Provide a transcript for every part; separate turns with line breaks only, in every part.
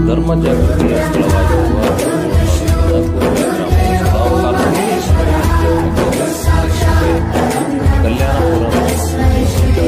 ಧರ್ಮ ಜಾಗೃತಿಯ ಸ್ಥಳವಾಗಿರುವ ಕೋಟೆ ಗ್ರಾಮವು ಸದಾಕಾಲ ಕಲ್ಯಾಣಪುರ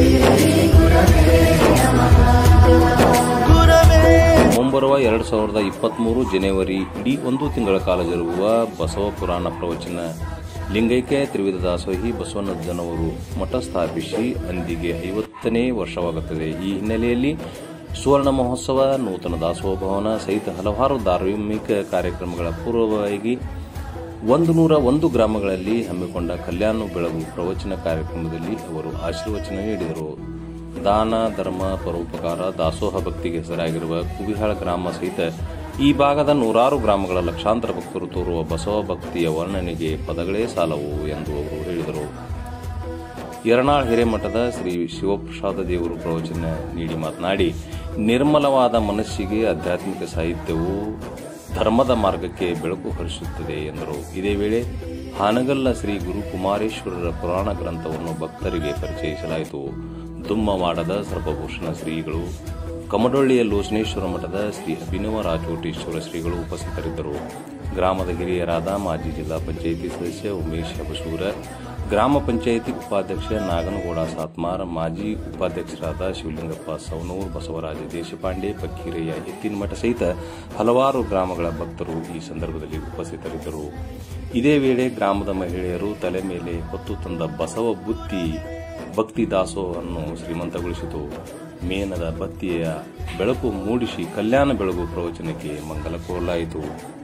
ಮುಂಬರುವ ಎರಡು ಸಾವಿರದ ಇಪ್ಪತ್ತ್ಮೂರು ಜನವರಿ ಇಡೀ ಒಂದು ತಿಂಗಳ ಕಾಲ ಜರುಗುವ ಬಸವ ಪುರಾಣ ಪ್ರವಚನ ಲಿಂಗೈಕ್ಯ ತ್ರಿವಿಧ ದಾಸೋಹಿ ಬಸವಣ್ಣನವರು ಮಠ ಸ್ಥಾಪಿಸಿ ಅಂದಿಗೆ ಐವತ್ತನೇ ವರ್ಷವಾಗುತ್ತದೆ ಈ ಹಿನ್ನೆಲೆಯಲ್ಲಿ ಸುವರ್ಣ ಮಹೋತ್ಸವ ನೂತನ ದಾಸೋಹ ಭವನ ಸಹಿತ ಹಲವಾರು ಧಾರ್ಮಿಕ ಕಾರ್ಯಕ್ರಮಗಳ ಪೂರ್ವವಾಗಿ ಒಂದು ನೂರ ಒಂದು ಗ್ರಾಮಗಳಲ್ಲಿ ಹಮ್ಮಿಕೊಂಡ ಕಲ್ಯಾಣ ಬೆಳಗು ಪ್ರವಚನ ಕಾರ್ಯಕ್ರಮದಲ್ಲಿ ಅವರು ಆಶೀರ್ವಚನ ನೀಡಿದರು ದಾನ ಧರ್ಮ ಪರೋಪಕಾರ ದಾಸೋಹ ಭಕ್ತಿಗೆ ಹೆಸರಾಗಿರುವ ಕುಬಿಹಾಳ ಗ್ರಾಮ ಸಹಿತ ಈ ಭಾಗದ ನೂರಾರು ಗ್ರಾಮಗಳ ಲಕ್ಷಾಂತರ ಭಕ್ತರು ತೋರುವ ಬಸವ ಭಕ್ತಿಯ ವರ್ಣನೆಗೆ ಪದಗಳೇ ಸಾಲವು ಎಂದು ಅವರು ಹೇಳಿದರು ಯರನಾಳ್ ಹಿರೇಮಠದ ಶ್ರೀ ಶಿವಪ್ರಸಾದ ದೇವರು ಪ್ರವಚನ ನೀಡಿ ಮಾತನಾಡಿ ನಿರ್ಮಲವಾದ ಮನಸ್ಸಿಗೆ ಆಧ್ಯಾತ್ಮಿಕ ಸಾಹಿತ್ಯವು ಧರ್ಮದ ಮಾರ್ಗಕ್ಕೆ ಬೆಳಕು ಹರಿಸುತ್ತದೆ ಎಂದರು ಇದೇ ವೇಳೆ ಹಾನಗಲ್ಲ ಶ್ರೀ ಗುರು ಕುಮಾರೇಶ್ವರರ ಪುರಾಣ ಗ್ರಂಥವನ್ನು ಭಕ್ತರಿಗೆ ಪರಿಚಯಿಸಲಾಯಿತು ದುಮ್ಮವಾಡದ ಸರ್ವಭೂಷಣ ಶ್ರೀಗಳು ಕಮಡೊಳ್ಳಿಯ ಲೋಚನೇಶ್ವರ ಮಠದ ಶ್ರೀ ಅಭಿನವ ರಾಜೋಟೀಶ್ವರ ಶ್ರೀಗಳು ಉಪಸ್ಥಿತರಿದ್ದರು ಗ್ರಾಮದ ಹಿರಿಯರಾದ ಮಾಜಿ ಜಿಲ್ಲಾ ಪಂಚಾಯಿತಿ ಸದಸ್ಯ ಉಮೇಶ್ ಹಬಸೂರ ಗ್ರಾಮ ಪಂಚಾಯಿತಿ ಉಪಾಧ್ಯಕ್ಷ ನಾಗನಗೌಡ ಸಾತ್ಮಾರ್ ಮಾಜಿ ಉಪಾಧ್ಯಕ್ಷರಾದ ಶಿವಲಿಂಗಪ್ಪ ಸವನೂರ್ ಬಸವರಾಜ ದೇಶಪಾಂಡೆ ಪಕ್ಕೀರಯ್ಯ ಎತ್ತಿನಮಠ ಸಹಿತ ಹಲವಾರು ಗ್ರಾಮಗಳ ಭಕ್ತರು ಈ ಸಂದರ್ಭದಲ್ಲಿ ಉಪಸ್ಥಿತರಿದ್ದರು ಇದೇ ವೇಳೆ ಗ್ರಾಮದ ಮಹಿಳೆಯರು ತಲೆ ಮೇಲೆ ಹೊತ್ತು ತಂದ ಬಸವ ಬುತ್ತಿ ಭಕ್ತಿ ದಾಸೋಹವನ್ನು ಶ್ರೀಮಂತಗೊಳಿಸಿತು ಮೇನದ ಬತ್ತಿಯ ಬೆಳಕು ಮೂಡಿಸಿ ಕಲ್ಯಾಣ ಬೆಳಗು ಪ್ರವಚನಕ್ಕೆ ಮಂಗಲ ಕೋರಲಾಯಿತು